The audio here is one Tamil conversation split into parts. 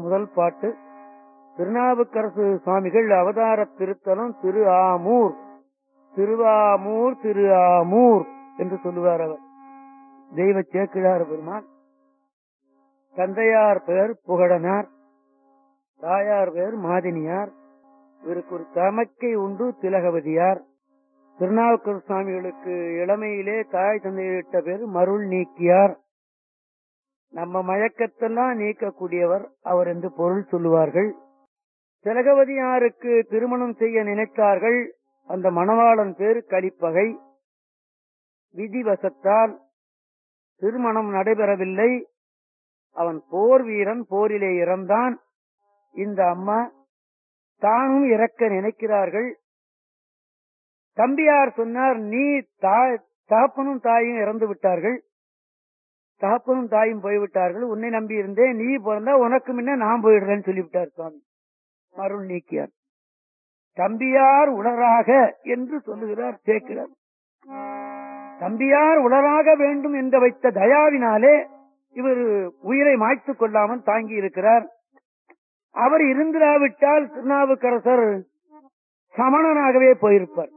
முதல் பாட்டு திருநாவுக்கரசு சுவாமிகள் அவதார திருத்தலம் திரு ஆமூர் திருவாமூர் திரு ஆமூர் என்று சொல்லுவார் அவர் தெய்வ சேக்கிழார் பெருமான் தந்தையார் பெயர் புகழனார் தாயார் பெயர் மாதினியார் இவருக்கு ஒரு தமக்கை உண்டு திலகவதியார் திருநாவுக்கரசு சுவாமிகளுக்கு இளமையிலே தாய் தந்தையிட்ட பேர் மருள் நீக்கியார் நம்ம மயக்கத்தெல்லாம் நீக்கக்கூடியவர் அவர் என்று பொருள் சொல்லுவார்கள் திலகவதியாருக்கு திருமணம் செய்ய நினைத்தார்கள் அந்த மணவாளன் பேர் கலிப்பகை விதிவசத்தால் திருமணம் நடைபெறவில்லை அவன் போர் வீரன் போரிலே இறந்தான் இந்த அம்மா தானும் இறக்க நினைக்கிறார்கள் தம்பியார் சொன்னார் நீ தகப்பனும் தாயும் இறந்து விட்டார்கள் தகப்பனும் தாயும் போய்விட்டார்கள் உன்னை நம்பி இருந்தேன் நீ பிறந்தா உனக்கு முன்ன நான் போயிடுறேன்னு சொல்லிவிட்டார் சுவாமி மருள் நீக்கியார் தம்பியார் உளராக என்று சொல்லுகிறார் சேர்க்கிறார் தம்பியார் உளராக வேண்டும் என்று வைத்த தயாவினாலே இவர் உயிரை மாய்த்துக் கொள்ளாமல் தாங்கி இருக்கிறார் அவர் இருந்திராவிட்டால் திருநாவுக்கரசர் சமணனாகவே போயிருப்பார்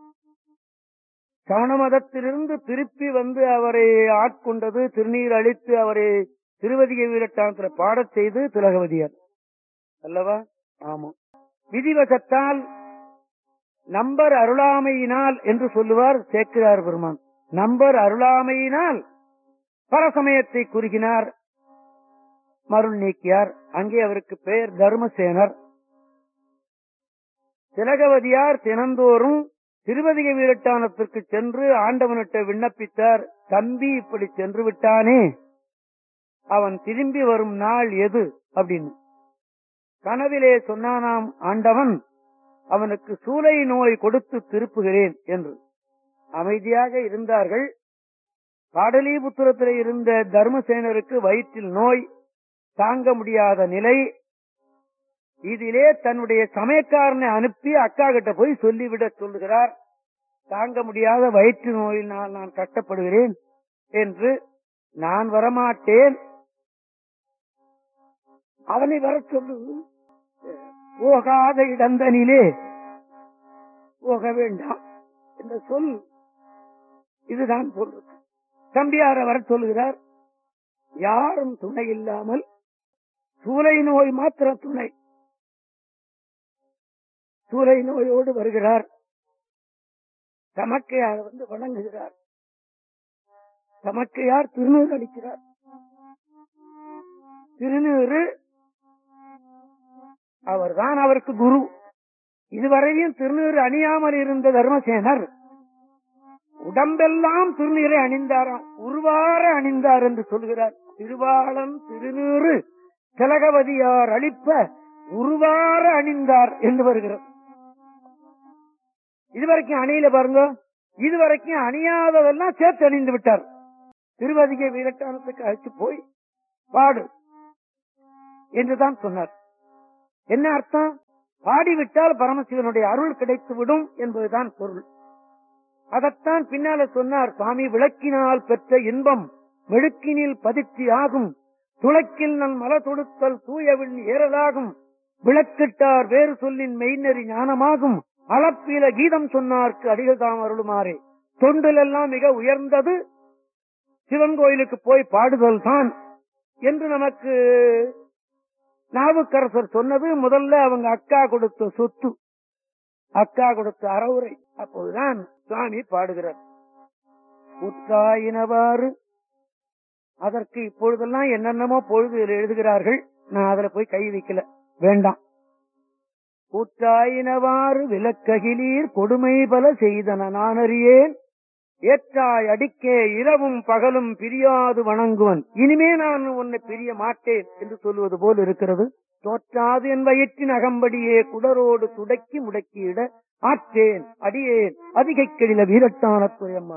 சமண மதத்திலிருந்து திருப்பி வந்து அவரை ஆட்கொண்டது திருநீர் அளித்து அவரை திருவதிகை வீரட்டானத்தில் பாடச் செய்து திலகவதியார் அல்லவா ஆமா விதிவசத்தால் நம்பர் அருளாமையினால் என்று சொல்லுவார் சேக்கிரார் பெருமான் நம்பர் அருளாமையினால் பரசமயத்தை குறுகினார் மருள் நீக்கியார் அங்கே அவருக்கு பெயர் தர்மசேனர் திலகவதியார் தினந்தோறும் திருவதிக வீரட்டானத்திற்கு சென்று ஆண்டவனிட்ட விண்ணப்பித்தார் தம்பி இப்படி சென்று விட்டானே அவன் திரும்பி வரும் நாள் எது அப்படின்னு கனவிலே சொன்னானாம் ஆண்டவன் அவனுக்கு சூளை நோய் கொடுத்து திருப்புகிறேன் என்று அமைதியாக இருந்தார்கள் பாடலிபுத்திரத்தில் இருந்த தர்மசேனருக்கு வயிற்றில் நோய் தாங்க முடியாத நிலை இதிலே தன்னுடைய சமயக்காரனை அனுப்பி அக்கா கிட்ட போய் சொல்லிவிட சொல்லுகிறார் தாங்க முடியாத வயிற்று நோயினால் நான் கஷ்டப்படுகிறேன் என்று நான் வரமாட்டேன் அவனை வர சொல்லு போகாத இடந்தனிலே போக வேண்டாம் என்ற சொல் இதுதான் சொல்றது தம்பியார வர சொல்லுகிறார் யாரும் துணை இல்லாமல் சூளை நோய் மாத்திர துணை சூளை நோயோடு வருகிறார் தமக்கையார் வந்து வணங்குகிறார் தமக்கையார் திருநூறு அளிக்கிறார் திருநூறு அவர்தான் அவருக்கு குரு இதுவரையும் திருநீறு அணியாமல் இருந்த தர்மசேனர் உடம்பெல்லாம் திருநீரை அணிந்தாராம் உருவார அணிந்தார் என்று சொல்கிறார் திருவாளன் திருநீறு திலகவதியார் அளிப்ப உருவார அணிந்தார் என்று வருகிறது இதுவரைக்கும் அணியில பாருங்க இதுவரைக்கும் அணியாததெல்லாம் சேர்த்து அணிந்து விட்டார் திருவதிகை வீரட்டானத்துக்கு அழைத்து போய் பாடு என்றுதான் சொன்னார் என்ன அர்த்தம் பாடிவிட்டால் பரமசிவனுடைய அருள் கிடைத்து விடும் என்பதுதான் பொருள் அதைத்தான் பின்னால சொன்னார் சுவாமி விளக்கினால் பெற்ற இன்பம் மெழுக்கினில் பதிர்ச்சி ஆகும் துளக்கில் நன் மல தொடுத்தல் தூயவின் ஏறலாகும் விளக்கிட்டார் வேறு சொல்லின் மெய்நெறி ஞானமாகும் அளப்பீல கீதம் சொன்னார்க்கு அடிகள் தாம் அருளுமாறே தொண்டில் எல்லாம் மிக உயர்ந்தது சிவன் கோயிலுக்கு போய் பாடுதல் தான் என்று நமக்கு நாவுக்கரசர் சொன்னது முதல்ல அவங்க அக்கா கொடுத்த சொத்து அக்கா கொடுத்த அறவுரை அப்போதுதான் சுவாமி பாடுகிறார் உத்தாயினவாறு அதற்கு இப்பொழுதெல்லாம் என்னென்னமோ பொழுது எழுதுகிறார்கள் நான் அதுல போய் கை வைக்கல வேண்டாம் கூற்றாயினவாறு விலக்ககிலீர் கொடுமை பல செய்தன நான் அறியேன் ஏற்றாய் அடிக்கே இரவும் பகலும் பிரியாது வணங்குவன் இனிமே நான் உன்னை பிரிய மாட்டேன் என்று சொல்லுவது போல் இருக்கிறது தோற்றாது என் வயிற்றின் அகம்படியே குடரோடு துடக்கி முடக்கியிட ஆற்றேன் அடியேன் அதிகை கெழில வீரட்டான துறையம்மா